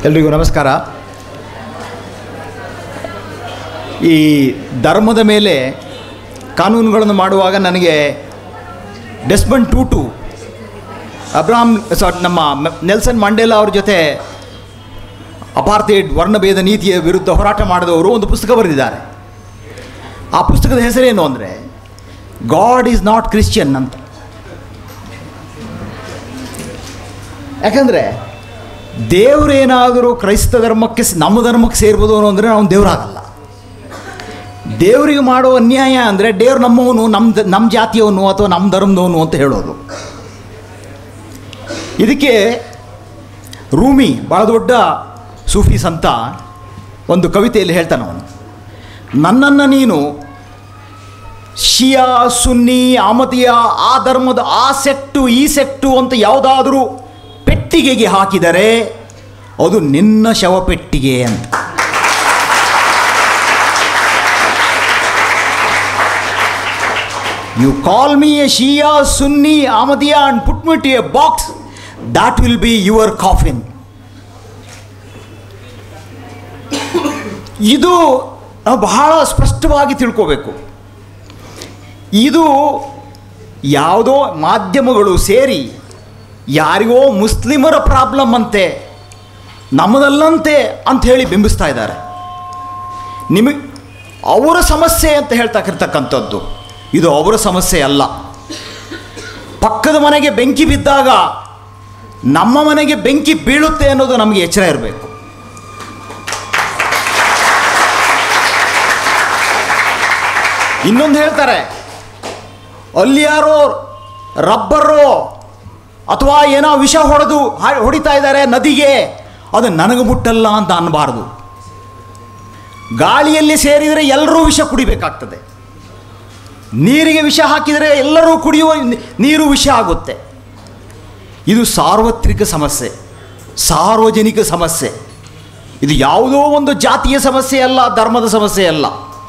ಎಲ್ರಿಗೂ ನಮಸ್ಕಾರ ಈ ಧರ್ಮದ ಮೇಲೆ ಕಾನೂನುಗಳನ್ನು ಮಾಡುವಾಗ ನನಗೆ ಡೆಸ್ಮಂಡ್ ಟೂಟು ಅಬ್ರಾಹಂ ಸಾರಿ ನಮ್ಮ ಮ- ನೆಲ್ಸನ್ ಮಂಡೇಲಾ ಅವ್ರ ಜೊತೆ ಅಪಾರ್ಥೇಡ್ ವರ್ಣಭೇದ ನೀತಿಯ ವಿರುದ್ಧ ಹೋರಾಟ ಮಾಡಿದವರು ಒಂದು ಪುಸ್ತಕ ಬರೆದಿದ್ದಾರೆ ಆ ಪುಸ್ತಕದ ಹೆಸರೇನು ಅಂದರೆ ಗಾಡ್ ಈಸ್ ನಾಟ್ ಕ್ರಿಶ್ಚಿಯನ್ ಅಂತ ಯಾಕಂದರೆ ದೇವರೇನಾದರೂ ಕ್ರೈಸ್ತ ಧರ್ಮಕ್ಕೆ ಸ್- ನಮ್ಮ ಧರ್ಮಕ್ಕೆ ಸೇರ್ಬೋದು ಅನ್ನೋ ಅಂದರೆ ನಾವು ದೇವರಾಗಲ್ಲ ದೇವರಿಗೆ ಮಾಡೋ ಅನ್ಯಾಯ ಅಂದರೆ ದೇವ್ರು ನಮ್ಮವನು ನಮ್ಮ ದ- ನಮ್ಮ ಜಾತಿಯವನು ಅಥವಾ ನಮ್ಮ ಧರ್ಮದವನು ಅಂತ ಹೇಳೋದು ಇದಕ್ಕೆ ರೂಮಿ ಭಾಳ ದೊಡ್ಡ ಸೂಫಿ ಸಂತ ಒಂದು ಕವಿತೆಯಲ್ಲಿ ಹೇಳ್ತಾನೆ ಅವನು ನನ್ನನ್ನು ನೀನು ಶಿಯಾ ಸುನ್ನಿ ಆಮತಿಯ ಆ ಧರ್ಮದ ಆ ಸೆಕ್ಟು ಈ ಸೆಕ್ಟು ಅಂತ ಯಾವುದಾದ್ರೂ ಪೆಟ್ಟಿಗೆಗೆ ಹಾಕಿದರೆ ಅದು ನಿನ್ನ ಶವಪೆಟ್ಟಿಗೆ ಅಂತ you call me a Shia Sunni Ahmadiyya and put me to a box that will be your coffin ಇದು ನಾವು ಬಹಳ ಸ್ಪಷ್ಟವಾಗಿ ತಿಳ್ಕೋಬೇಕು ಇದು ಯಾವುದೋ ಮಾಧ್ಯಮಗಳು ಸೇರಿ ಯಾರಿಗೋ ಮುಸ್ಲಿಮರ ಪ್ರಾಬ್ಲಮ್ ಅಂತೆ ನಮ್ಮದಲ್ಲಂತೆ ಅಂತ ಹೇಳಿ ಬಿಂಬಿಸ್ತಾ ಇದ್ದಾರೆ ನಿಮಗೆ ಅವರ ಸಮಸ್ಯೆ ಅಂತ ಹೇಳ್ತಕ್ಕಿರ್ತಕ್ಕಂಥದ್ದು ಇದು ಅವರ ಸಮಸ್ಯೆ ಅಲ್ಲ ಪಕ್ಕದ ಮನೆಗೆ ಬೆಂಕಿ ಬಿದ್ದಾಗ ನಮ್ಮ ಮನೆಗೆ ಬೆಂಕಿ ಬೀಳುತ್ತೆ ಅನ್ನೋದು ನಮಗೆ ಎಚ್ಚರ ಇರಬೇಕು ಇನ್ನೊಂದು ಹೇಳ್ತಾರೆ ಅಲ್ಲಿ ಯಾರೋ ರಬ್ಬರು ಅಥವಾ ಏನೋ ವಿಷ ಹೊಡೆದು ಹಾ- ಹೊಡಿತಾ ಇದ್ದಾರೆ ನದಿಗೆ ಅದು ನನಗೆ ಮುಟ್ಟಲ್ಲ ಅಂತ ಅನ್ನಬಾರ್ದು ಗಾಳಿಯಲ್ಲಿ ಸೇರಿದರೆ ಎಲ್ಲರೂ ವಿಷ ಕುಡಿಬೇಕಾಗ್ತದೆ ನೀರಿಗೆ ವಿಷ ಹಾಕಿದರೆ ಎಲ್ಲರೂ ಕುಡಿಯುವ ನಿ- ನೀರು ವಿಷ ಆಗುತ್ತೆ ಇದು ಸಾರ್ವತ್ರಿಕ ಸಮಸ್ಯೆ ಸಾರ್ವಜನಿಕ ಸಮಸ್ಯೆ ಇದು ಯಾವುದೋ ಒಂದು ಜಾತಿಯ ಸಮಸ್ಯೆ ಅಲ್ಲ ಧರ್ಮದ ಸಮಸ್ಯೆ ಅಲ್ಲ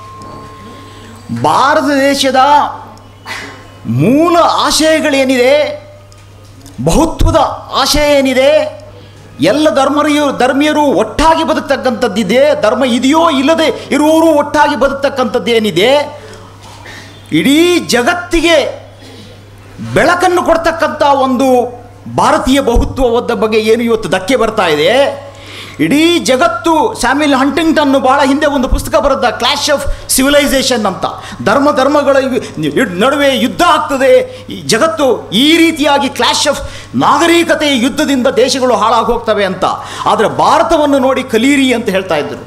ಭಾರತ ದೇಶದ ಮೂಲ ಆಶಯಗಳೇನಿದೆ ಬಹುತ್ವದ ಆಶಯ ಏನಿದೆ ಎಲ್ಲ ಧರ್ಮರಿಯು ಧರ್ಮೀಯರು ಒಟ್ಟಾಗಿ ಬದುಕ್ತಕ್ಕಂಥದ್ದಿದೆ ಧರ್ಮ ಇದೆಯೋ ಇಲ್ಲದೆ ಇರುವವರು ಒಟ್ಟಾಗಿ ಬದುಕ್ತಕ್ಕಂಥದ್ದು ಏನಿದೆ ಇಡೀ ಜಗತ್ತಿಗೆ ಬೆಳಕನ್ನು ಕೊಡ್ತಕ್ಕಂಥ ಒಂದು ಭಾರತೀಯ ಬಹುತ್ವದ ಬಗ್ಗೆ ಏನು ಇವತ್ತು ಧಕ್ಕೆ ಬರ್ತಾ ಇದೆ ಇಡೀ ಜಗತ್ತು ಸ್ಯಾಮಿಲ್ ಹಂಟಿಂಗ್ಟನ್ನು ಬಹಳ ಹಿಂದೆ ಒಂದು ಪುಸ್ತಕ ಬರೆದ ಕ್ಲಾಶ್ ಆಫ್ ಸಿವಿಲೈಸೇಷನ್ ಅಂತ ಧರ್ಮ ಧರ್ಮಗಳ ಇವ್- ಇವ್- ನಡುವೆ ಯುದ್ಧ ಆಗ್ತದೆ ಈ ಜಗತ್ತು ಈ ರೀತಿಯಾಗಿ ಕ್ಲಾಶ್ ಆಫ್ ನಾಗರಿಕತೆಯ ಯುದ್ಧದಿಂದ ದೇಶಗಳು ಹಾಳಾಗಿ ಹೋಗ್ತವೆ ಅಂತ ಆದರೆ ಭಾರತವನ್ನು ನೋಡಿ ಕಲೀರಿ ಅಂತ ಹೇಳ್ತಾ ಇದ್ದರು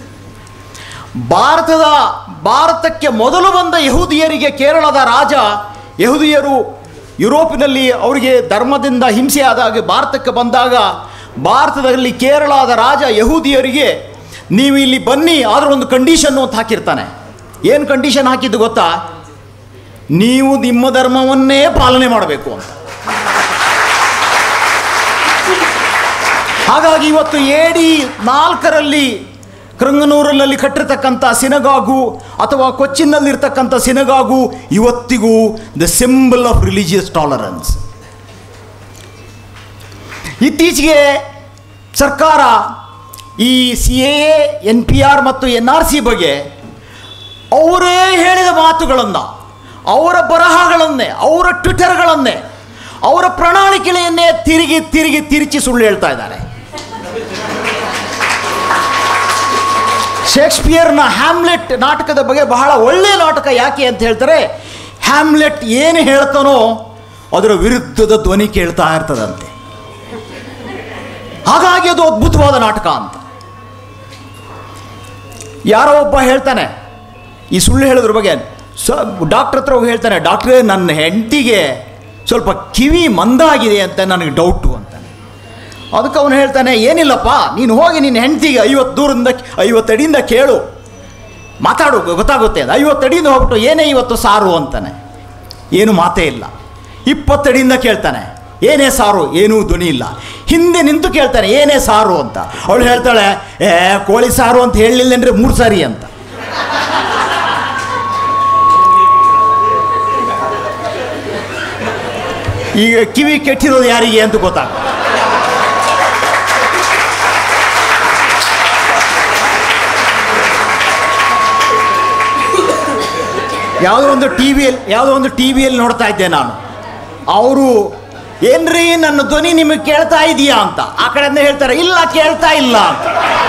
ಭಾರತದ ಭಾರತಕ್ಕೆ ಮೊದಲು ಬಂದ ಯಹೂದಿಯರಿಗೆ ಕೇರಳದ ರಾಜ ಯಹೂದಿಯರು ಯುರೋಪಿನಲ್ಲಿ ಅವರಿಗೆ ಧರ್ಮದಿಂದ ಹಿಂಸೆ ಆದಾಗ ಭಾರತಕ್ಕೆ ಬಂದಾಗ ಭಾರತದಲ್ಲಿ ಕೇರಳದ ರಾಜ ಯಹೂದಿಯರಿಗೆ ನೀವು ಇಲ್ಲಿ ಬನ್ನಿ ಆದರೂ ಒಂದು ಕಂಡೀಷನ್ನು ಅಂತ ಹಾಕಿರ್ತಾನೆ ಏನು ಕಂಡೀಷನ್ ಹಾಕಿದ್ದು ಗೊತ್ತಾ ನೀವು ನಿಮ್ಮ ಧರ್ಮವನ್ನೇ ಪಾಲನೆ ಮಾಡಬೇಕು ಅಂತ ಹಾಗಾಗಿ ಇವತ್ತು ಎಡಿ ನಾಲ್ಕರಲ್ಲಿ ಕೃಂಗನೂರಿನಲ್ಲಿ ಕಟ್ಟಿರ್ತಕ್ಕಂಥ ಸಿನಗಾಗು ಅಥವಾ ಕೊಚ್ಚಿನಲ್ಲಿರ್ತಕ್ಕಂಥ ಸಿನಗಾಗು ಇವತ್ತಿಗೂ the symbol of religious tolerance ಇತ್ತೀಚೆಗೆ ಸರ್ಕಾರ ಈ C A N P R ಮತ್ತು ಎನ್ ಆರ್ ಸಿ ಬಗ್ಗೆ ಅವರೇ ಹೇಳಿದ ಮಾತುಗಳನ್ನು ಅವರ ಬರಹಗಳನ್ನೇ ಅವರ ಟ್ವಿಟರ್ಗಳನ್ನೇ ಅವರ ಪ್ರಣಾಳಿಕೆಯನ್ನೇ ತಿರುಗಿ ತಿರುಗಿ ತಿರುಚಿ ಸುಳ್ಳು ಹೇಳ್ತಾ ಇದ್ದಾರೆ ಶೇಕ್ಸ್ಪಿಯರ್ನ ಹ್ಯಾಮ್ಲೆಟ್ ನಾಟಕದ ಬಗ್ಗೆ ಬಹಳ ಒಳ್ಳೆಯ ನಾಟಕ ಯಾಕೆ ಅಂತ ಹೇಳ್ತಾರೆ ಹ್ಯಾಮ್ಲೆಟ್ ಏನು ಹೇಳ್ತಾನೋ ಅದರ ವಿರುದ್ಧದ ಧ್ವನಿ ಕೇಳ್ತಾ ಇರ್ತದಂತೆ ಹಾಗಾಗಿ ಅದು ಅದ್ಭುತವಾದ ನಾಟಕ ಅಂತ ಯಾರೋ ಒಬ್ಬ ಹೇಳ್ತಾನೆ ಈ ಸುಳ್ಳು ಹೇಳೋದ್ರ ಬಗ್ಗೆ ಸ ಡಾಕ್ಟ್ರ್ ಹತ್ರ ಹೋಗಿ ಹೇಳ್ತಾನೆ ಡಾಕ್ಟ್ರೇ ನನ್ನ ಹೆಂಡತಿಗೆ ಸ್ವಲ್ಪ ಕಿವಿ ಮಂದಾಗಿದೆ ಅಂತ ನನಗೆ ಡೌಟು ಅಂತಾನೆ ಅದಕ್ಕೆ ಅವನು ಹೇಳ್ತಾನೆ ಏನಿಲ್ಲಪ್ಪ ನೀನು ಹೋಗಿ ನಿನ್ನ ಹೆಂಡತಿಗೆ ಐವತ್ತು ದೂರದಿಂದ ಐವತ್ತು ಅಡಿಯಿಂದ ಕೇಳು ಮಾತಾಡು ಗೊತ್ತಾಗುತ್ತೆ ಅಂತ ಐವತ್ತು ಅಡಿಯಿಂದ ಹೋಗ್ಬಿಟ್ಟು ಏನೇ ಇವತ್ತು ಸಾರು ಅಂತಾನೆ ಏನು ಮಾತೇ ಇಲ್ಲ ಇಪ್ಪತ್ತಡಿಯಿಂದ ಕೇಳ್ತಾನೆ ಏನೇ ಸಾರು ಏನೂ ಧ್ವನಿ ಇಲ್ಲ ಹಿಂದೆ ನಿಂತು ಕೇಳ್ತಾನೆ ಏನೇ ಸಾರು ಅಂತ ಅವಳು ಹೇಳ್ತಾಳೆ ಏ ಕೋಳಿ ಸಾರು ಅಂತ ಹೇಳಲಿಲ್ಲ ಅಂದರೆ ಮೂರು ಸಾರಿ ಅಂತ ಈಗ ಕಿವಿ ಕೆಟ್ಟಿರೋದು ಯಾರಿಗೆ ಅಂತ ಗೊತ್ತಾಗ ಯಾವುದೋ ಒಂದು ಟಿ ವಿಯಲ್ಲಿ ಯಾವುದೋ ಒಂದು ಟಿ ವಿಯಲ್ಲಿ ನೋಡ್ತಾ ಇದ್ದೆ ನಾನು ಅವರು ಏನ್ರಿ ನನ್ನ ಧ್ವನಿ ನಿಮಗೆ ಕೇಳ್ತಾ ಇದೆಯಾ ಅಂತ ಆ ಕಡೆಯಿಂದ ಹೇಳ್ತಾರೆ ಇಲ್ಲ ಕೇಳ್ತಾ ಇಲ್ಲ ಅಂತ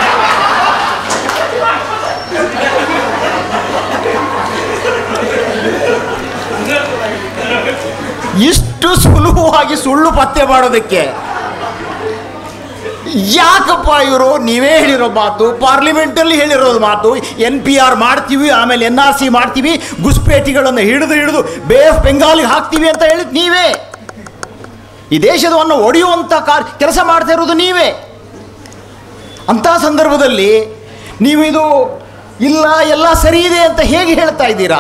ಇಷ್ಟು ಸುಲಭವಾಗಿ ಸುಳ್ಳು ಪತ್ತೆ ಮಾಡೋದಕ್ಕೆ ಯಾಕಪ್ಪ ಇವರು ನೀವೇ ಹೇಳಿರೋ ಮಾತು ಪಾರ್ಲಿಮೆಂಟಲ್ಲಿ ಹೇಳಿರೋದು ಮಾತು ಎನ್ ಪಿ ಆರ್ ಮಾಡ್ತೀವಿ ಆಮೇಲೆ ಎನ್ ಆರ್ ಸಿ ಮಾಡ್ತೀವಿ ಗುಸ್ಪೇಟಿಗಳನ್ನು ಹಿಡಿದು ಹಿಡಿದು ಬೇ ಆಫ್ ಬೆಂಗಾಲಿಗೆ ಹಾಕ್ತೀವಿ ಅಂತ ಹೇಳಿದ್ ನೀವೇ ಈ ದೇಶದವನ್ನು ಒಡೆಯುವಂಥ ಕಾರ್ ಕೆಲಸ ಮಾಡ್ತಾ ಇರೋದು ನೀವೇ ಅಂಥ ಸಂದರ್ಭದಲ್ಲಿ ನೀವು ಇದು ಇಲ್ಲ ಎಲ್ಲ ಸರಿ ಇದೆ ಅಂತ ಹೇಗೆ ಹೇಳ್ತಾ ಇದ್ದೀರಾ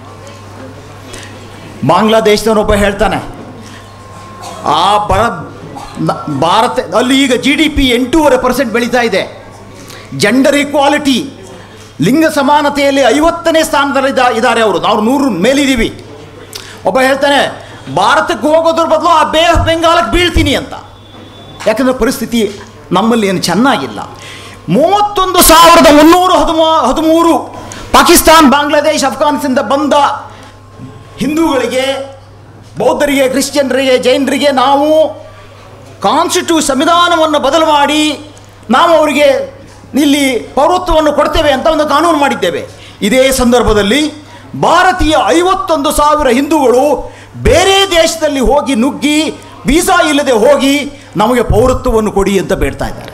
ಬಾಂಗ್ಲಾದೇಶದವನೊಬ್ಬ ಹೇಳ್ತಾನೆ ಆ ಬರ ನ- ಭಾರತ ಅಲ್ಲಿ ಈಗ ಜಿ ಡಿ ಪಿ ಎಂಟೂವರೆ ಪರ್ಸೆಂಟ್ ಬೆಳೀತಾ ಇದೆ ಜೆಂಡರ್ ಈಕ್ವಾಲಿಟಿ ಲಿಂಗ ಸಮಾನತೆಯಲ್ಲಿ ಐವತ್ತನೇ ಸ್ಥಾನದಲ್ಲಿ ಇದ- ಇದ್ದಾರೆ ಅವರು ನಾವು ನೂರು ಮೇಲಿದ್ದೀವಿ ಒಬ್ಬ ಹೇಳ್ತಾನೆ ಭಾರತಕ್ಕೆ ಹೋಗೋದ್ರ ಬದಲು ಆ ಬೇ ಆಫ್ ಬೆಂಗಾಲಕ್ಕೆ ಬೀಳ್ತೀನಿ ಅಂತ ಯಾಕಂದರೆ ಪರಿಸ್ಥಿತಿ ನಮ್ಮಲ್ಲಿ ಏನು ಚೆನ್ನಾಗಿಲ್ಲ ಮೂವತ್ತೊಂದು ಸಾವಿರದ ಮುನ್ನೂರು ಹದಿಮೂ ಹದಿಮೂರು ಪಾಕಿಸ್ತಾನ್ ಬಾಂಗ್ಲಾದೇಶ್ ಅಫ್ಘಾನಿಸ್ತಾನದಿಂದ ಬಂದ ಹಿಂದೂಗಳಿಗೆ ಬೌದ್ಧರಿಗೆ ಕ್ರಿಶ್ಚಿಯನ್ರಿಗೆ ಜೈನರಿಗೆ ನಾವು ಕಾನ್ಸ್ಟಿಟ್ಯೂ ಸಂವಿಧಾನವನ್ನು ಬದಲು ಮಾಡಿ ನಾವು ಅವರಿಗೆ ಇಲ್ಲಿ ಪೌರತ್ವವನ್ನು ಕೊಡ್ತೇವೆ ಅಂತ ಒಂದು ಕಾನೂನು ಮಾಡಿದ್ದೇವೆ ಇದೇ ಸಂದರ್ಭದಲ್ಲಿ ಭಾರತೀಯ ಐವತ್ತೊಂದು ಸಾವಿರ ಹಿಂದೂಗಳು ಬೇರೆ ದೇಶದಲ್ಲಿ ಹೋಗಿ ನುಗ್ಗಿ ವೀಸಾ ಇಲ್ಲದೆ ಹೋಗಿ ನಮಗೆ ಪೌರತ್ವವನ್ನು ಕೊಡಿ ಅಂತ ಬೇಡ್ತಾ ಇದ್ದಾರೆ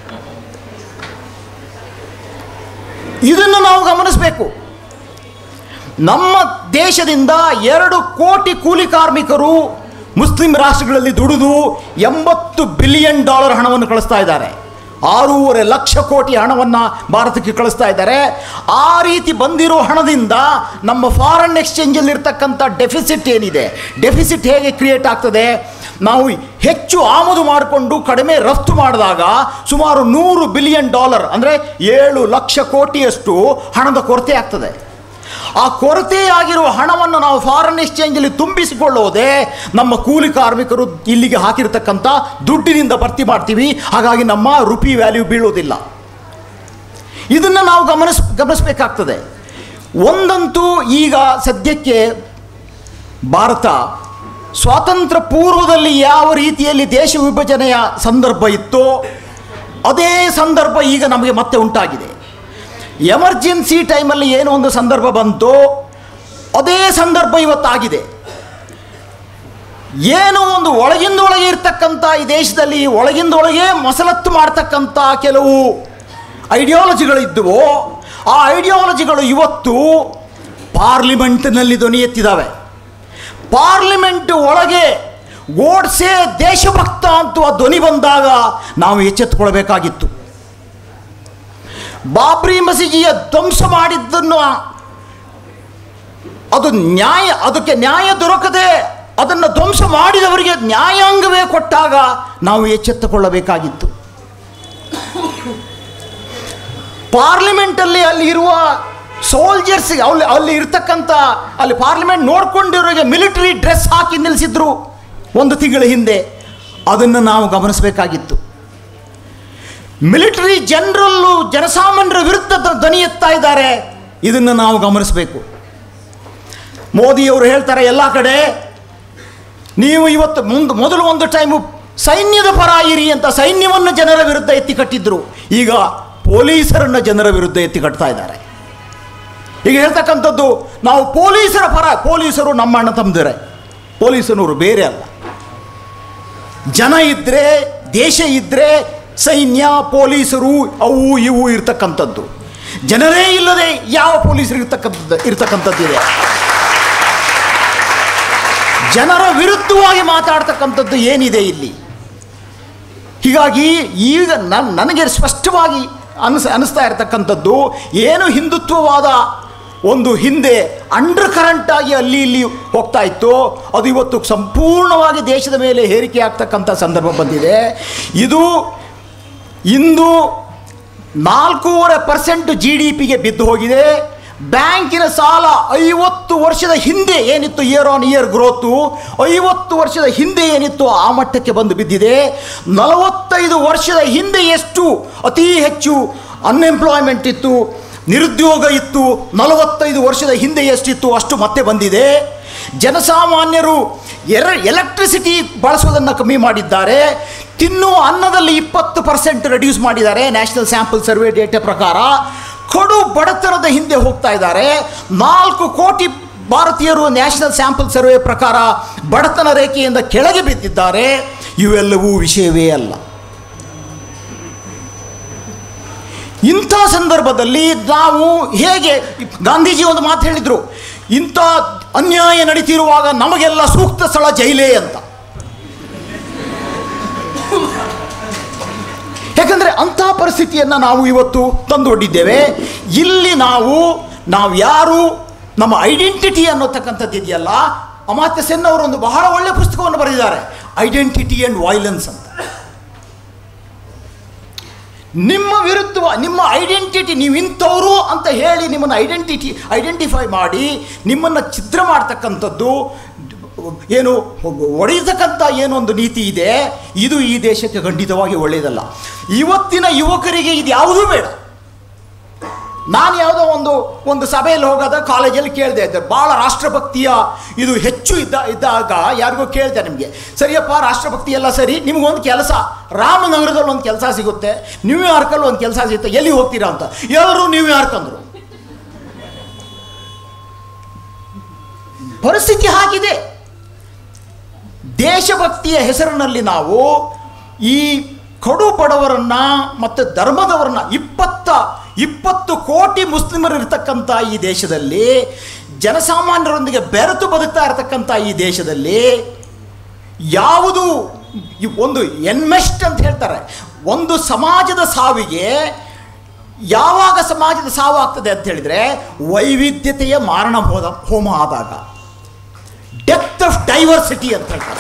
ಇದನ್ನು ನಾವು ಗಮನಿಸಬೇಕು ನಮ್ಮ ದೇಶದಿಂದ ಎರಡು ಕೋಟಿ ಕೂಲಿ ಕಾರ್ಮಿಕರು ಮುಸ್ಲಿಂ ರಾಷ್ಟ್ರಗಳಲ್ಲಿ ದುಡಿದು ಎಂಬತ್ತು ಬಿಲಿಯನ್ ಡಾಲರ್ ಹಣವನ್ನು ಕಳಿಸ್ತಾ ಇದ್ದಾರೆ ಆರೂವರೆ ಲಕ್ಷ ಕೋಟಿ ಹಣವನ್ನು ಭಾರತಕ್ಕೆ ಕಳಿಸ್ತಾ ಇದ್ದಾರೆ ಆ ರೀತಿ ಬಂದಿರೋ ಹಣದಿಂದ ನಮ್ಮ ಫಾರಿನ್ ಎಕ್ಸ್ಚೇಂಜಲ್ಲಿ ಇರ್ತಕ್ಕಂಥ ಡೆಫಿಸಿಟ್ ಏನಿದೆ ಡೆಫಿಸಿಟ್ ಹೇಗೆ ಕ್ರಿಯೇಟ್ ಆಗ್ತದೆ ನಾವು ಹೆಚ್ಚು ಆಮದು ಮಾಡಿಕೊಂಡು ಕಡಿಮೆ ರಫ್ತು ಮಾಡಿದಾಗ ಸುಮಾರು ನೂರು ಬಿಲಿಯನ್ ಡಾಲರ್ ಅಂದರೆ ಏಳು ಲಕ್ಷ ಕೋಟಿಯಷ್ಟು ಹಣದ ಕೊರತೆ ಆಗ್ತದೆ ಆ ಕೊರತೆಯಾಗಿರುವ ಹಣವನ್ನು ನಾವು ಫಾರಿನ್ ಎಕ್ಸ್ಚೇಂಜಲ್ಲಿ ತುಂಬಿಸಿಕೊಳ್ಳೋದೇ ನಮ್ಮ ಕೂಲಿ ಕಾರ್ಮಿಕರು ಇಲ್ಲಿಗೆ ಹಾಕಿರ್ತಕ್ಕಂಥ ದುಡ್ಡಿನಿಂದ ಭರ್ತಿ ಮಾಡ್ತೀವಿ ಹಾಗಾಗಿ ನಮ್ಮ ರುಪಿ ವ್ಯಾಲ್ಯೂ ಬೀಳೋದಿಲ್ಲ ಇದನ್ನು ನಾವು ಗಮನಿಸ್ ಗಮನಿಸಬೇಕಾಗ್ತದೆ ಒಂದಂತೂ ಈಗ ಸದ್ಯಕ್ಕೆ ಭಾರತ ಸ್ವಾತಂತ್ರ್ಯ ಪೂರ್ವದಲ್ಲಿ ಯಾವ ರೀತಿಯಲ್ಲಿ ದೇಶ ವಿಭಜನೆಯ ಸಂದರ್ಭ ಇತ್ತೋ ಅದೇ ಸಂದರ್ಭ ಈಗ ನಮಗೆ ಮತ್ತೆ ಉಂಟಾಗಿದೆ ಎಮರ್ಜೆನ್ಸಿ ಟೈಮಲ್ಲಿ ಏನೋ ಒಂದು ಸಂದರ್ಭ ಬಂತು ಅದೇ ಸಂದರ್ಭ ಇವತ್ತಾಗಿದೆ ಏನೋ ಒಂದು ಒಳಗಿಂದೊಳಗೆ ಇರ್ತಕ್ಕಂಥ ಈ ದೇಶದಲ್ಲಿ ಒಳಗಿಂದೊಳಗೆ ಮಸಲತ್ತು ಮಾಡ್ತಕ್ಕಂಥ ಕೆಲವು ಐಡಿಯಾಲಜಿಗಳಿದ್ದವೋ ಆ ಐಡಿಯಾಲಜಿಗಳು ಇವತ್ತು ಪಾರ್ಲಿಮೆಂಟ್ನಲ್ಲಿ ಧ್ವನಿ ಎತ್ತಿದ್ದಾವೆ ಪಾರ್ಲಿಮೆಂಟ್ ಒಳಗೆ ಗೋಡ್ಸೆ ದೇಶಭಕ್ತ ಅಂತ ಧ್ವನಿ ಬಂದಾಗ ನಾವು ಎಚ್ಚೆತ್ತುಕೊಳ್ಬೇಕಾಗಿತ್ತು ಬಾಬ್ರಿ ಮಸೀದಿಯ ಧ್ವಂಸ ಮಾಡಿದ್ದನ್ನು ಅದು ನ್ಯಾಯ ಅದಕ್ಕೆ ನ್ಯಾಯ ದೊರಕದೆ ಅದನ್ನು ಧ್ವಂಸ ಮಾಡಿದವರಿಗೆ ನ್ಯಾಯಾಂಗವೇ ಕೊಟ್ಟಾಗ ನಾವು ಎಚ್ಚೆತ್ತುಕೊಳ್ಳಬೇಕಾಗಿತ್ತು ಪಾರ್ಲಿಮೆಂಟಲ್ಲಿ ಅಲ್ಲಿ ಇರುವ ಸೋಲ್ಜರ್ಸ್ ಅಲ್ಲಿ ಅಲ್ಲಿ ಇರ್ತಕ್ಕಂಥ ಅಲ್ಲಿ ಪಾರ್ಲಿಮೆಂಟ್ ನೋಡ್ಕೊಂಡಿರೋರಿಗೆ ಮಿಲಿಟರಿ ಡ್ರೆಸ್ ಹಾಕಿ ನಿಲ್ಲಿಸಿದ್ರು ಒಂದು ತಿಂಗಳ ಹಿಂದೆ ಅದನ್ನು ನಾವು ಗಮನಿಸಬೇಕಾಗಿತ್ತು ಮಿಲಿಟರಿ ಜನರಲ್ಲು ಜನಸಾಮಾನ್ಯರ ವಿರುದ್ಧ ದ- ಧ್ವನಿ ಎತ್ತಾ ಇದ್ದಾರೆ ಇದನ್ನು ನಾವು ಗಮನಿಸಬೇಕು ಮೋದಿಯವರು ಹೇಳ್ತಾರೆ ಎಲ್ಲ ಕಡೆ ನೀವು ಇವತ್ತು ಮುಂದೆ ಮೊದಲು ಒಂದು ಟೈಮು ಸೈನ್ಯದ ಪರ ಇರಿ ಅಂತ ಸೈನ್ಯವನ್ನು ಜನರ ವಿರುದ್ಧ ಎತ್ತಿ ಕಟ್ಟಿದ್ರು ಈಗ ಪೊಲೀಸರನ್ನು ಜನರ ವಿರುದ್ಧ ಎತ್ತಿ ಕಟ್ತಾ ಇದ್ದಾರೆ ಈಗ ಹೇಳ್ತಕ್ಕಂಥದ್ದು ನಾವು ಪೊಲೀಸರ ಪರ ಪೊಲೀಸರು ನಮ್ಮ ಅಣ್ಣ ತಮ್ಮದಿರೆ ಪೊಲೀಸನವರು ಬೇರೆ ಅಲ್ಲ ಜನ ಇದ್ದರೆ ದೇಶ ಇದ್ದರೆ ಸೈನ್ಯ ಪೊಲೀಸರು ಅವು ಇವು ಇರ್ತಕ್ಕಂಥದ್ದು ಜನರೇ ಇಲ್ಲದೆ ಯಾವ ಪೊಲೀಸರು ಇರ್ತಕ್ಕಂಥದ್ದು ಇರ್ತಕ್ಕಂಥದ್ದಿದೆ ಜನರ ವಿರುದ್ಧವಾಗಿ ಮಾತಾಡ್ತಕ್ಕಂಥದ್ದು ಏನಿದೆ ಇಲ್ಲಿ ಹೀಗಾಗಿ ಈಗ ನನ್ ನನಗೆ ಸ್ಪಷ್ಟವಾಗಿ ಅನಿಸ್ ಅನಿಸ್ತಾ ಇರತಕ್ಕಂಥದ್ದು ಏನು ಹಿಂದುತ್ವವಾದ ಒಂದು ಹಿಂದೆ ಅಂಡರ್ ಕರೆಂಟ್ ಆಗಿ ಅಲ್ಲಿ ಇಲ್ಲಿ ಹೋಗ್ತಾ ಇತ್ತು ಅದು ಇವತ್ತು ಸಂಪೂರ್ಣವಾಗಿ ದೇಶದ ಮೇಲೆ ಹೇರಿಕೆ ಆಗ್ತಕ್ಕಂಥ ಸಂದರ್ಭ ಬಂದಿದೆ ಇದು ಇಂದು ನಾಲ್ಕೂವರೆ ಪರ್ಸೆಂಟ್ ಜಿ ಡಿ ಪಿಗೆ ಬಿದ್ದು ಹೋಗಿದೆ ಬ್ಯಾಂಕಿನ ಸಾಲ ಐವತ್ತು ವರ್ಷದ ಹಿಂದೆ ಏನಿತ್ತು ಇಯರ್ ಆನ್ ಇಯರ್ ಗ್ರೋತು ಐವತ್ತು ವರ್ಷದ ಹಿಂದೆ ಏನಿತ್ತು ಆ ಮಟ್ಟಕ್ಕೆ ಬಂದು ಬಿದ್ದಿದೆ ನಲವತ್ತೈದು ವರ್ಷದ ಹಿಂದೆ ಎಷ್ಟು ಅತಿ ಹೆಚ್ಚು ಅನ್ಎಂಪ್ಲಾಯ್ಮೆಂಟ್ ಇತ್ತು ನಿರುದ್ಯೋಗ ಇತ್ತು ನಲವತ್ತೈದು ವರ್ಷದ ಹಿಂದೆ ಎಷ್ಟಿತ್ತು ಅಷ್ಟು ಮತ್ತೆ ಬಂದಿದೆ ಜನಸಾಮಾನ್ಯರು ಎರ ಎಲೆಕ್ಟ್ರಿಸಿಟಿ ಬಳಸೋದನ್ನು ಕಮ್ಮಿ ಮಾಡಿದ್ದಾರೆ ತಿನ್ನುವ ಅನ್ನದಲ್ಲಿ ಇಪ್ಪತ್ತು ಪರ್ಸೆಂಟ್ ರೆಡ್ಯೂಸ್ ಮಾಡಿದ್ದಾರೆ ನ್ಯಾಷನಲ್ ಸ್ಯಾಂಪಲ್ ಸರ್ವೆ ಡೇಟಾ ಪ್ರಕಾರ ಕಡು ಬಡತನದ ಹಿಂದೆ ಹೋಗ್ತಾ ಇದ್ದಾರೆ ನಾಲ್ಕು ಕೋಟಿ ಭಾರತೀಯರು ನ್ಯಾಷನಲ್ ಸ್ಯಾಂಪಲ್ ಸರ್ವೆ ಪ್ರಕಾರ ಬಡತನ ರೇಖೆಯಿಂದ ಕೆಳಗೆ ಬಿದ್ದಿದ್ದಾರೆ ಇವೆಲ್ಲವೂ ವಿಷಯವೇ ಅಲ್ಲ ಇಂಥ ಸಂದರ್ಭದಲ್ಲಿ ನಾವು ಹೇಗೆ ಗಾಂಧೀಜಿ ಒಂದು ಮಾತು ಹೇಳಿದರು ಇಂಥ ಅನ್ಯಾಯ ನಡೀತಿರುವಾಗ ನಮಗೆಲ್ಲ ಸೂಕ್ತ ಸ್ಥಳ ಜೈಲೇ ಅಂತ ಯಾಕಂದರೆ ಅಂಥ ಪರಿಸ್ಥಿತಿಯನ್ನು ನಾವು ಇವತ್ತು ತಂದೊಡ್ಡಿದ್ದೇವೆ ಇಲ್ಲಿ ನಾವು ನಾವು ಯಾರು ನಮ್ಮ ಐಡೆಂಟಿಟಿ ಅನ್ನೋತಕ್ಕಂಥದ್ದು ಇದೆಯಲ್ಲ ಅಮಾತ್ಯ ಸೆನ್ ಅವರು ಒಂದು ಬಹಳ ಒಳ್ಳೆಯ ಪುಸ್ತಕವನ್ನು ಬರೆದಿದ್ದಾರೆ ಐಡೆಂಟಿಟಿ ಆ್ಯಂಡ್ ವೈಲೆನ್ಸ್ ಅಂತ ನಿಮ್ಮ ವಿರುದ್ಧ ನಿಮ್ಮ ಐಡೆಂಟಿಟಿ ನೀವು ಇಂಥವರು ಅಂತ ಹೇಳಿ ನಿಮ್ಮನ್ನು ಐಡೆಂಟಿಟಿ ಐಡೆಂಟಿಫೈ ಮಾಡಿ ನಿಮ್ಮನ್ನು ಛಿದ್ರ ಮಾಡ್ತಕ್ಕಂಥದ್ದು ಏನು ಒಡೆಯತಕ್ಕಂಥ ಏನೊಂದು ನೀತಿ ಇದೆ ಇದು ಈ ದೇಶಕ್ಕೆ ಖಂಡಿತವಾಗಿ ಒಳ್ಳೆಯದಲ್ಲ ಇವತ್ತಿನ ಯುವಕರಿಗೆ ಇದು ಯಾವುದೂ ಬೇಡ ನಾನು ಯಾವುದೋ ಒಂದು ಒಂದು ಸಭೆಯಲ್ಲಿ ಹೋಗೋದ ಕಾಲೇಜಲ್ಲಿ ಕೇಳಿದೆ ಇದ್ದೆ ಭಾಳ ರಾಷ್ಟ್ರಭಕ್ತಿಯ ಇದು ಹೆಚ್ಚು ಇದ್ದ ಇದ್ದಾಗ ಯಾರಿಗೋ ಕೇಳಿದೆ ನಿಮಗೆ ಸರಿಯಪ್ಪ ರಾಷ್ಟ್ರಭಕ್ತಿ ಎಲ್ಲ ಸರಿ ನಿಮಗೊಂದು ಕೆಲಸ ರಾಮನಗರದಲ್ಲಿ ಒಂದು ಕೆಲಸ ಸಿಗುತ್ತೆ ನ್ಯೂಯಾರ್ಕಲ್ಲಿ ಒಂದು ಕೆಲಸ ಸಿಗುತ್ತೆ ಎಲ್ಲಿ ಹೋಗ್ತೀರಾ ಅಂತ ಎಲ್ಲರೂ ನ್ಯೂಯಾರ್ಕ್ ಅಂದರು ಪರಿಸ್ಥಿತಿ ಹಾಗಿದೆ ದೇಶಭಕ್ತಿಯ ಹೆಸರಿನಲ್ಲಿ ನಾವು ಈ ಕಡು ಬಡವರನ್ನ ಮತ್ತು ಧರ್ಮದವರನ್ನ ಇಪ್ಪತ್ತ ಇಪ್ಪತ್ತು ಕೋಟಿ ಮುಸ್ಲಿಮರು ಇರತಕ್ಕಂಥ ಈ ದೇಶದಲ್ಲಿ ಜನಸಾಮಾನ್ಯರೊಂದಿಗೆ ಬೆರೆತು ಬದುಕ್ತಾ ಇರತಕ್ಕಂಥ ಈ ದೇಶದಲ್ಲಿ ಯಾವುದು ಈ ಒಂದು ಎನ್ಮೆಸ್ಟ್ ಅಂತ ಹೇಳ್ತಾರೆ ಒಂದು ಸಮಾಜದ ಸಾವಿಗೆ ಯಾವಾಗ ಸಮಾಜದ ಸಾವು ಆಗ್ತದೆ ಅಂತ ಹೇಳಿದರೆ ವೈವಿಧ್ಯತೆಯ ಮಾರಣ ಹೋದ ಹೋಮ ಆದಾಗ ಡೆತ್ ಆಫ್ ಡೈವರ್ಸಿಟಿ ಅಂತ ಹೇಳ್ತಾರೆ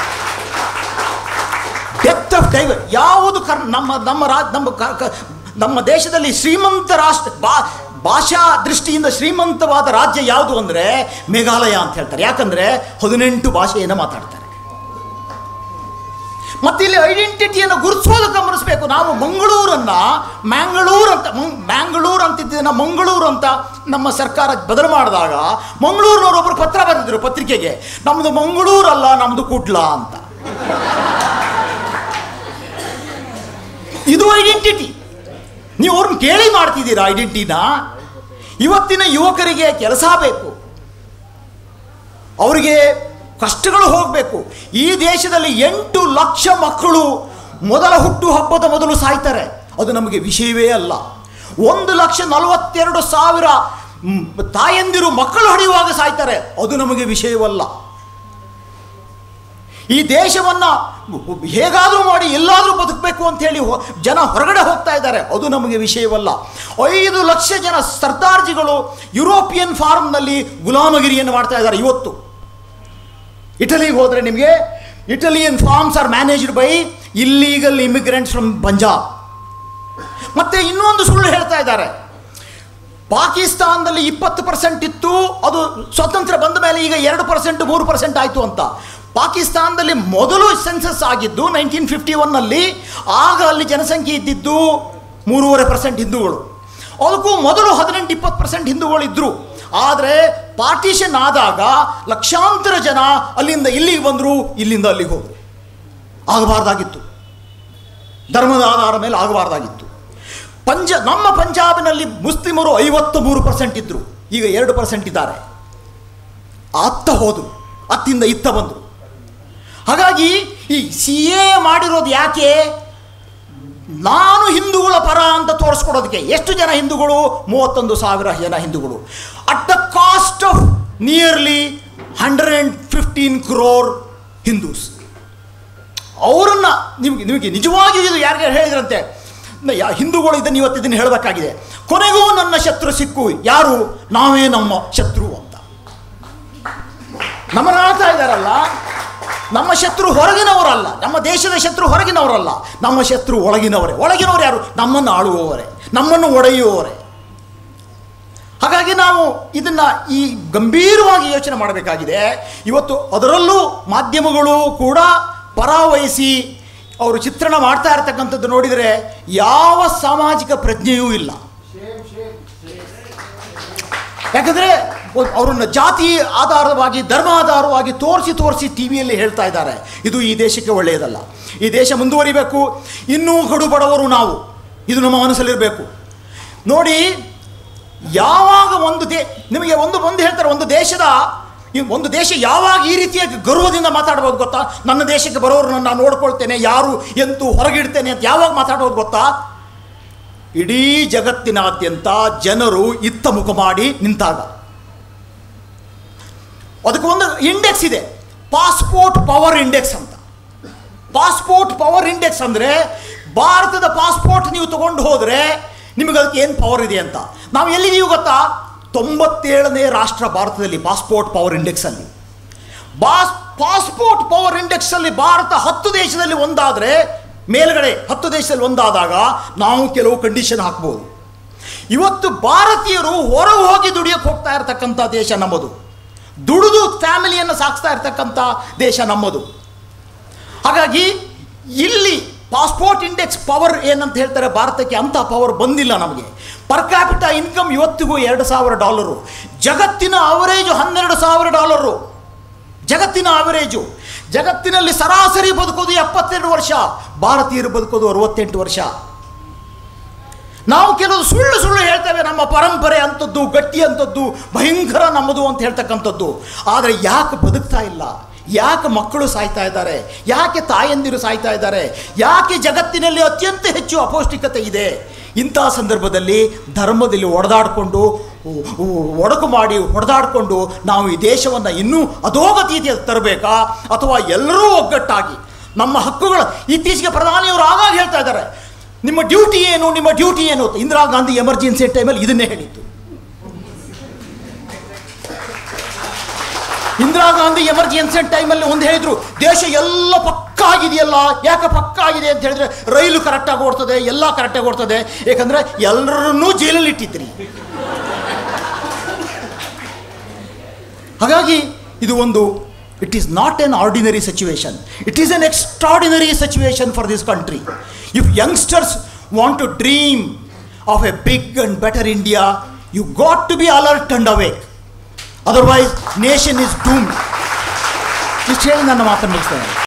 ಡೆತ್ ಆಫ್ ಡೈವರ್ ಯಾವುದು ಕರ್ ನಮ್ಮ ನಮ್ಮ ರಾ ನಮ್ಮ ಕ- ಕ- ನಮ್ಮ ದೇಶದಲ್ಲಿ ಶ್ರೀಮಂತ ರಾಷ್ಟ್ರ ಬಾ ಭಾಷಾ ದೃಷ್ಟಿಯಿಂದ ಶ್ರೀಮಂತವಾದ ರಾಜ್ಯ ಯಾವುದು ಅಂದರೆ ಮೇಘಾಲಯ ಅಂತ ಹೇಳ್ತಾರೆ ಯಾಕಂದರೆ ಹದಿನೆಂಟು ಭಾಷೆಯನ್ನು ಮಾತಾಡ್ತಾರೆ ಮತ್ತೆ ಇಲ್ಲಿ ಐಡೆಂಟಿಟಿಯನ್ನು ಗುರುತಿಸೋದು ಗಮನಿಸಬೇಕು ನಾವು ಮಂಗಳೂರನ್ನು ಮ್ಯಾಂಗಳೂರು ಅಂತ ಮಂಗ್ ಮ್ಯಾಂಗಳೂರು ಅಂತಿದ್ದನ್ನು ಮಂಗಳೂರು ಅಂತ ನಮ್ಮ ಸರ್ಕಾರ ಬದಲು ಮಾಡಿದಾಗ ಮಂಗಳೂರಿನವರೊಬ್ಬರು ಪತ್ರ ಬರೆದಿದ್ರು ಪತ್ರಿಕೆಗೆ ನಮ್ಮದು ಮಂಗಳೂರಲ್ಲ ನಮ್ಮದು ಕುಡ್ಲ ಅಂತ ಇದು ಐಡೆಂಟಿಟಿ ನೀವು ಅವ್ರನ್ನ ಕೇಳಿ ಮಾಡ್ತಿದ್ದೀರಾ ಐಡೆಂಟಿಟಿನ ಇವತ್ತಿನ ಯುವಕರಿಗೆ ಕೆಲಸ ಬೇಕು ಅವರಿಗೆ ಕಷ್ಟಗಳು ಹೋಗಬೇಕು ಈ ದೇಶದಲ್ಲಿ ಎಂಟು ಲಕ್ಷ ಮಕ್ಕಳು ಮೊದಲ ಹುಟ್ಟು ಹಬ್ಬದ ಮೊದಲು ಸಾಯ್ತಾರೆ ಅದು ನಮಗೆ ವಿಷಯವೇ ಅಲ್ಲ ಒಂದು ಲಕ್ಷ ನಲವತ್ತೆರಡು ಸಾವಿರ ಮ್, ತಾಯಂದಿರು ಮಕ್ಕಳು ಹಡಿಯುವಾಗ ಸಾಯ್ತಾರೆ ಅದು ನಮಗೆ ವಿಷಯವಲ್ಲ ಈ ದೇಶವನ್ನು ಹೇಗಾದರೂ ಮಾಡಿ ಎಲ್ಲಾದರೂ ಬದುಕಬೇಕು ಅಂತೇಳಿ ಹೊ- ಜನ ಹೊರಗಡೆ ಹೋಗ್ತಾ ಇದ್ದಾರೆ ಅದು ನಮಗೆ ವಿಷಯವಲ್ಲ ಐದು ಲಕ್ಷ ಜನ ಸರ್ದಾರ್ಜಿಗಳು ಯುರೋಪಿಯನ್ ಫಾರ್ಮ್ನಲ್ಲಿ ಗುಲಾಮಗಿರಿಯನ್ನು ಮಾಡ್ತಾ ಇದ್ದಾರೆ ಇವತ್ತು ಇಟಲಿಗೆ ಹೋದರೆ ನಿಮಗೆ Italian farms are managed by illegal immigrants from Punjab ಮತ್ತೆ ಇನ್ನೊಂದು ಸುಳ್ಳು ಹೇಳ್ತಾ ಇದ್ದಾರೆ ಪಾಕಿಸ್ತಾನದಲ್ಲಿ ಇಪ್ಪತ್ತು ಪರ್ಸೆಂಟ್ ಇತ್ತು ಅದು ಸ್ವತಂತ್ರ ಬಂದ ಮೇಲೆ ಈಗ ಎರಡು ಪರ್ಸೆಂಟ್ ಮೂರು ಪರ್ಸೆಂಟ್ ಆಯಿತು ಅಂತ ಪಾಕಿಸ್ತಾನದಲ್ಲಿ ಮೊದಲು ಸೆನ್ಸಸ್ ಆಗಿದ್ದು ನೈನ್ಟೀನ್ ಫಿಫ್ಟಿ ಒನ್ನಲ್ಲಿ ಆಗ ಅಲ್ಲಿ ಜನಸಂಖ್ಯೆ ಇದ್ದಿದ್ದು ಮೂರುವರೆ ಪರ್ಸೆಂಟ್ ಹಿಂದೂಗಳು ಅದಕ್ಕೂ ಮೊದಲು ಹದಿನೆಂಟು ಇಪ್ಪತ್ತು ಪರ್ಸೆಂಟ್ ಹಿಂದೂಗಳು ಇದ್ದರು ಆದರೆ ಪಾರ್ಟಿಷನ್ ಆದಾಗ ಲಕ್ಷಾಂತರ ಜನ ಅಲ್ಲಿಂದ ಇಲ್ಲಿಗೆ ಬಂದರು ಇಲ್ಲಿಂದ ಅಲ್ಲಿಗೆ ಹೋದರು ಆಗಬಾರ್ದಾಗಿತ್ತು ಧರ್ಮದ ಆಧಾರ ಮೇಲೆ ಆಗಬಾರ್ದಾಗಿತ್ತು ಪಂಜ ನಮ್ಮ ಪಂಜಾಬಿನಲ್ಲಿ ಮುಸ್ಲಿಮರು ಐವತ್ತು ಮೂರು ಪರ್ಸೆಂಟ್ ಇದ್ದರು ಈಗ ಎರಡು ಪರ್ಸೆಂಟ್ ಇದ್ದಾರೆ ಅತ್ತ ಹೋದರು ಅತ್ತಿಂದ ಇತ್ತ ಬಂದರು ಹಾಗಾಗಿ ಈ ಸಿ ಎ ಮಾಡಿರೋದು ಯಾಕೆ ನಾನು ಹಿಂದೂಗಳ ಪರ ಅಂತ ತೋರಿಸ್ಕೊಡೋದಕ್ಕೆ ಎಷ್ಟು ಜನ ಹಿಂದೂಗಳು ಮೂವತ್ತೊಂದು ಸಾವಿರ ಜನ ಹಿಂದೂಗಳು at the cost of nearly hundred and fifteen crore Hindus ಅವರನ್ನು ನಿಮಗೆ ನಿಮಗೆ ನಿಜವಾಗಿಯೂ ಇದು ಯಾರಿಗೆ ಹೇಳಿದ್ರಂತೆ ನ- ಯಾ ಹಿಂದೂಗಳು ಇದನ್ನು ಇವತ್ತು ಇದನ್ನು ಹೇಳಬೇಕಾಗಿದೆ ಕೊನೆಗೂ ನನ್ನ ಶತ್ರು ಸಿಕ್ಕು ಯಾರು ನಾವೇ ನಮ್ಮ ಶತ್ರು ಅಂತ ನಮ್ಮನ್ನು ಆಳ್ತಾ ಇದ್ದಾರಲ್ಲ ನಮ್ಮ ಶತ್ರು ಹೊರಗಿನವರಲ್ಲ ನಮ್ಮ ದೇಶದ ಶತ್ರು ಹೊರಗಿನವರಲ್ಲ ನಮ್ಮ ಶತ್ರು ಒಳಗಿನವರೇ ಒಳಗಿನವರು ಯಾರು ನಮ್ಮನ್ನು ಆಳುವವರೇ ನಮ್ಮನ್ನು ಒಡೆಯುವವರೇ ಹಾಗಾಗಿ ನಾವು ಇದನ್ನು ಈ ಗಂಭೀರವಾಗಿ ಯೋಚನೆ ಮಾಡಬೇಕಾಗಿದೆ ಇವತ್ತು ಅದರಲ್ಲೂ ಮಾಧ್ಯಮಗಳು ಕೂಡ ಪರಾವಹಿಸಿ ಅವರು ಚಿತ್ರಣ ಮಾಡ್ತಾ ಇರ್ತಕ್ಕಂಥದ್ದು ನೋಡಿದರೆ ಯಾವ ಸಾಮಾಜಿಕ ಪ್ರಜ್ಞೆಯೂ ಇಲ್ಲ ಯಾಕಂದರೆ ಅವರನ್ನು ಜಾತಿ ಆಧಾರವಾಗಿ ಧರ್ಮ ಆಧಾರವಾಗಿ ತೋರಿಸಿ ತೋರಿಸಿ ಟಿ ವಿಯಲ್ಲಿ ಹೇಳ್ತಾ ಇದ್ದಾರೆ ಇದು ಈ ದೇಶಕ್ಕೆ ಒಳ್ಳೆಯದಲ್ಲ ಈ ದೇಶ ಮುಂದುವರಿಬೇಕು ಇನ್ನೂ ಕಡು ಬಡವರು ನಾವು ಇದು ನಮ್ಮ ಮನಸ್ಸಲ್ಲಿರಬೇಕು ನೋಡಿ ಯಾವಾಗ ಒಂದು ದೇ ನಿಮಗೆ ಒಂದು ಒಂದು ಹೇಳ್ತಾರೆ ಒಂದು ದೇಶದ ಈ ಒಂದು ದೇಶ ಯಾವಾಗ ಈ ರೀತಿಯಾಗಿ ಗರ್ವದಿಂದ ಮಾತಾಡ್ಬೋದು ಗೊತ್ತಾ ನನ್ನ ದೇಶಕ್ಕೆ ಬರೋರನ್ನ ನಾನು ನೋಡ್ಕೊಳ್ತೇನೆ ಯಾರು ಎಂತೂ ಹೊರಗಿಡ್ತೇನೆ ಅಂತ ಯಾವಾಗ ಮಾತಾಡ್ಬೋದು ಗೊತ್ತಾ ಇಡೀ ಜಗತ್ತಿನಾದ್ಯಂತ ಜನರು ಇತ್ತ ಮುಖ ಮಾಡಿ ನಿಂತಾಗ ಅದಕ್ಕೆ ಒಂದು ಇಂಡೆಕ್ಸ್ ಇದೆ ಪಾಸ್ಪೋರ್ಟ್ ಪವರ್ ಇಂಡೆಕ್ಸ್ ಅಂತ ಪಾಸ್ಪೋರ್ಟ್ ಪವರ್ ಇಂಡೆಕ್ಸ್ ಅಂದರೆ ಭಾರತದ ಪಾಸ್ಪೋರ್ಟ್ ನೀವು ತಗೊಂಡು ಹೋದರೆ ನಿಮಗೆ ಅದಕ್ಕೆ ಏನು ಪವರ್ ಇದೆ ಅಂತ ನಾವು ಎಲ್ಲಿದ್ದೀವಿ ಗೊತ್ತಾ ತೊಂಬತ್ತೇಳನೇ ರಾಷ್ಟ್ರ ಭಾರತದಲ್ಲಿ ಪಾಸ್ಪೋರ್ಟ್ ಪವರ್ ಇಂಡೆಕ್ಸಲ್ಲಿ ಬಾಸ್ ಪಾಸ್ಪೋರ್ಟ್ ಪವರ್ ಇಂಡೆಕ್ಸಲ್ಲಿ ಭಾರತ ಹತ್ತು ದೇಶದಲ್ಲಿ ಒಂದಾದರೆ ಮೇಲ್ಗಡೆ ಹತ್ತು ದೇಶದಲ್ಲಿ ಒಂದಾದಾಗ ನಾವು ಕೆಲವು ಕಂಡೀಷನ್ ಹಾಕ್ಬೋದು ಇವತ್ತು ಭಾರತೀಯರು ಹೊರಗೆ ಹೋಗಿ ದುಡಿಯೋಕ್ಕೆ ಹೋಗ್ತಾ ಇರತಕ್ಕಂಥ ದೇಶ ನಮ್ಮದು ದುಡಿದು ಫ್ಯಾಮಿಲಿಯನ್ನು ಸಾಗಿಸ್ತಾ ಇರ್ತಕ್ಕಂಥ ದೇಶ ನಮ್ಮದು ಹಾಗಾಗಿ ಇಲ್ಲಿ ಪಾಸ್ಪೋರ್ಟ್ ಇಂಡೆಕ್ಸ್ ಪವರ್ ಏನಂತ ಹೇಳ್ತಾರೆ ಭಾರತಕ್ಕೆ ಅಂಥ ಪವರ್ ಬಂದಿಲ್ಲ ನಮಗೆ ಪರ್ ಕ್ಯಾಪಿಟ ಇನ್ಕಮ್ ಇವತ್ತಿಗೂ ಎರಡು ಸಾವಿರ ಡಾಲರು ಜಗತ್ತಿನ ಅವರೇಜು ಹನ್ನೆರಡು ಸಾವಿರ ಡಾಲರು ಜಗತ್ತಿನ ಅವರೇಜು ಜಗತ್ತಿನಲ್ಲಿ ಸರಾಸರಿ ಬದುಕೋದು ಎಪ್ಪತ್ತೆರಡು ವರ್ಷ ಭಾರತೀಯರು ಬದುಕೋದು ಅರವತ್ತೆಂಟು ವರ್ಷ ನಾವು ಕೆಲವು ಸುಳ್ಳು ಸುಳ್ಳು ಹೇಳ್ತೇವೆ ನಮ್ಮ ಪರಂಪರೆ ಅಂಥದ್ದು ಗಟ್ಟಿ ಅಂಥದ್ದು ಭಯಂಕರ ನಮ್ಮದು ಅಂತ ಹೇಳ್ತಕ್ಕಂಥದ್ದು ಆದರೆ ಯಾಕೆ ಬದುಕ್ತಾ ಇಲ್ಲ ಯಾಕೆ ಮಕ್ಕಳು ಸಾಯ್ತಾ ಇದ್ದಾರೆ ಯಾಕೆ ತಾಯಂದಿರು ಸಾಯ್ತಾ ಇದ್ದಾರೆ ಯಾಕೆ ಜಗತ್ತಿನಲ್ಲಿ ಅತ್ಯಂತ ಹೆಚ್ಚು ಅಪೌಷ್ಟಿಕತೆ ಇದೆ ಇಂಥ ಸಂದರ್ಭದಲ್ಲಿ ಧರ್ಮದಲ್ಲಿ ಒಡೆದಾಡಿಕೊಂಡು ಒಡಕು ಮಾಡಿ ಹೊಡೆದಾಡಿಕೊಂಡು ನಾವು ಈ ದೇಶವನ್ನು ಇನ್ನೂ ಅಧೋಗತಿಗೆ ತರಬೇಕಾ ಅಥವಾ ಎಲ್ಲರೂ ಒಗ್ಗಟ್ಟಾಗಿ ನಮ್ಮ ಹಕ್ಕುಗಳ ಇತ್ತೀಚೆಗೆ ಪ್ರಧಾನಿಯವರು ಆಗಾಗ ಹೇಳ್ತಾ ಇದ್ದಾರೆ ನಿಮ್ಮ ಡ್ಯೂಟಿ ಏನು ನಿಮ್ಮ ಡ್ಯೂಟಿ ಏನು ಅಂತ ಇಂದಿರಾ ಗಾಂಧಿ ಎಮರ್ಜೆನ್ಸಿ ಟೈಮಲ್ಲಿ ಇದನ್ನೇ ಹೇಳಿತ್ತು ಇಂದಿರಾ ಗಾಂಧಿ ಎಮರ್ಜೆನ್ಸಿ ಟೈಮಲ್ಲಿ ಒಂದು ಹೇಳಿದ್ರು ದೇಶ ಎಲ್ಲ ಪಕ್ಕ ಆಗಿದೆಯಲ್ಲ ಯಾಕೆ ಪಕ್ಕ ಆಗಿದೆ ಅಂತ ಹೇಳಿದ್ರೆ ರೈಲು ಕರೆಕ್ಟಾಗಿ ಓಡ್ತದೆ ಎಲ್ಲ ಕರೆಕ್ಟಾಗಿ ಓಡ್ತದೆ ಯಾಕಂದ್ರೆ ಎಲ್ಲರನ್ನೂ ಜೈಲಲ್ಲಿ ಇಟ್ಟಿದ್ರಿ ಹಾಗಾಗಿ ಇದು ಒಂದು it is not an ordinary situation it is an extraordinary situation for this country if youngsters want to dream of a big and better India you got to be alert and awake otherwise nation is doom ಇಷ್ಟು ಹೇಳಿ ನನ್ನ ಮಾತನ್ನು ಮುಗಿಸ್ತೇನೆ